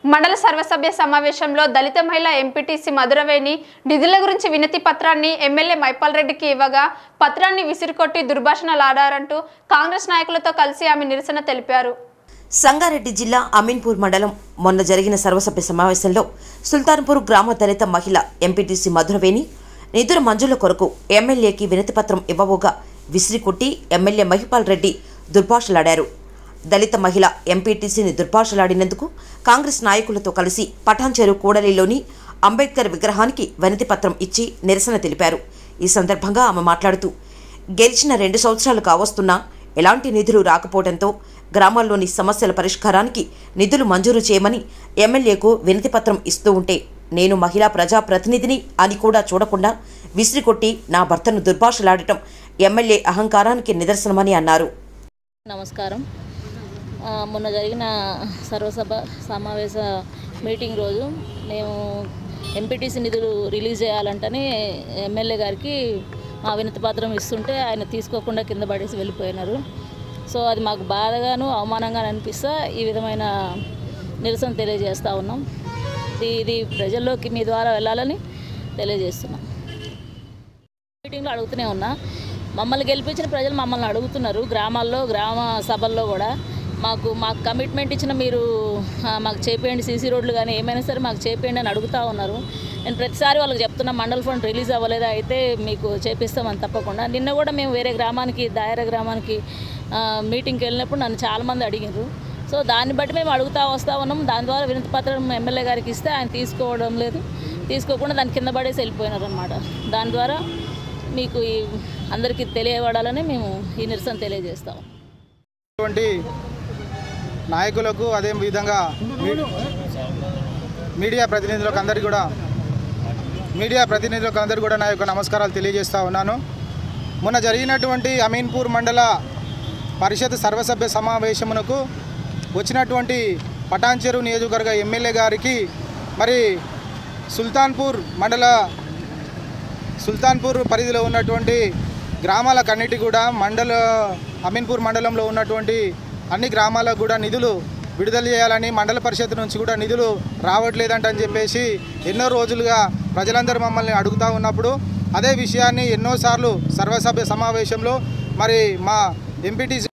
మండల సర్వసభ్య సమావేశంలో దళిత మహిళ ఎంపీటీసీ మధురవేణి నిధుల గురించి వినతి పత్రాన్ని ఎమ్మెల్యే మైపాల్ రెడ్డికి ఇవ్వగా పత్రాన్ని విసిరికొట్టి దుర్భాషణలాడారంటూ కాంగ్రెస్ నాయకులతో కలిసి ఆమె నిరసన తెలిపారు సంగారెడ్డి జిల్లా అమీన్పూర్ మండలం మొన్న జరిగిన సర్వసభ్య సమావేశంలో సుల్తాన్పూర్ గ్రామ దళిత మహిళ ఎంపీటీసీ మధురవేణి నిధుల మంజూల కొరకు ఎమ్మెల్యేకి వినతిపత్రం ఇవ్వబోగా విసిరికొట్టి ఎమ్మెల్యే మహిపాల్ రెడ్డి దుర్భాషలాడారు దళిత మహిళ ఎంపీటీసీని దుర్భాషలాడినందుకు కాంగ్రెస్ నాయకులతో కలిసి పఠాన్చెరు కూడలిలోని అంబేద్కర్ విగ్రహానికి వినతిపత్రం ఇచ్చి నిరసన తెలిపారు ఈ సందర్భంగా ఆమె మాట్లాడుతూ గెలిచిన రెండు సంవత్సరాలు కావస్తున్నా ఎలాంటి నిధులు రాకపోవడంతో గ్రామాల్లోని సమస్యల పరిష్కారానికి నిధులు మంజూరు చేయమని ఎమ్మెల్యేకు వినతిపత్రం ఇస్తూ ఉంటే నేను మహిళా ప్రజా ప్రతినిధిని అని కూడా చూడకుండా విసిరికొట్టి నా భర్తను దుర్భాషలాడటం ఎమ్మెల్యే అహంకారానికి నిదర్శనమని అన్నారు నమస్కారం ఆ, మొన్న జరిగిన సర్వసభ సమావేశ మీటింగ్ రోజు మేము ఎంపీటీసీ నిధులు రిలీజ్ చేయాలంటని ఎమ్మెల్యే గారికి మా వినతి పత్రం ఇస్తుంటే ఆయన తీసుకోకుండా కింద పడేసి వెళ్ళిపోయినారు సో అది మాకు బాధగాను అవమానంగా అనిపిస్తా ఈ విధమైన నిరసన తెలియజేస్తూ ఉన్నాం ఇది ఇది ప్రజల్లోకి మీ ద్వారా వెళ్ళాలని తెలియజేస్తున్నాం మీటింగ్లో అడుగుతూనే ఉన్నా మమ్మల్ని గెలిపించిన ప్రజలు మమ్మల్ని అడుగుతున్నారు గ్రామాల్లో గ్రామ సభల్లో కూడా మాకు మాకు కమిట్మెంట్ ఇచ్చిన మీరు ఆ, మాకు చేపేయండి సీసీ రోడ్లు కానీ ఏమైనా సరే మాకు చేపేయండి అని అడుగుతూ ఉన్నారు నేను ప్రతిసారి వాళ్ళకి చెప్తున్నా మండల్ ఫండ్ రిలీజ్ అవ్వలేదా అయితే మీకు చేపిస్తామని తప్పకుండా నిన్న కూడా మేము వేరే గ్రామానికి దాయర గ్రామానికి ఆ, మీటింగ్కి వెళ్ళినప్పుడు నన్ను చాలామంది అడిగారు సో దాన్ని బట్టి మేము అడుగుతా వస్తూ ఉన్నాం దాని ద్వారా వినతి పత్రం ఎమ్మెల్యే గారికి ఇస్తే ఆయన తీసుకోవడం లేదు తీసుకోకుండా దాని కింద పడేసి వెళ్ళిపోయినారు అనమాట దాని ద్వారా మీకు ఈ అందరికీ తెలియబడాలని మేము ఈ నిరసన తెలియజేస్తాం అటువంటి నాయకులకు అదే విధంగా మీ- మీడియా ప్రతినిధులకు అందరికీ కూడా మీడియా ప్రతినిధులకు అందరికీ కూడా నా యొక్క నమస్కారాలు తెలియజేస్తా ఉన్నాను మొన్న జరిగినటువంటి అమీన్పూర్ మండల పరిషత్ సర్వసభ్య సమావేశమునకు వచ్చినటువంటి పటాన్చెరు నియోజకవర్గ ఎమ్మెల్యే గారికి మరి సుల్తాన్పూర్ మండల సుల్తాన్పూర్ పరిధిలో ఉన్నటువంటి గ్రామాలకన్నిటి కూడా మండల అమీన్పూర్ మండలంలో ఉన్నటువంటి అన్ని గ్రామాలకు కూడా నిధులు విడుదల చేయాలని మండల పరిషత్ నుంచి కూడా నిధులు రావట్లేదంట అని చెప్పేసి ఎన్నో రోజులుగా ప్రజలందరూ మమ్మల్ని అడుగుతూ ఉన్నప్పుడు అదే విషయాన్ని ఎన్నోసార్లు సర్వసభ్య సమావేశంలో మరి మా ఎంపీటీసీ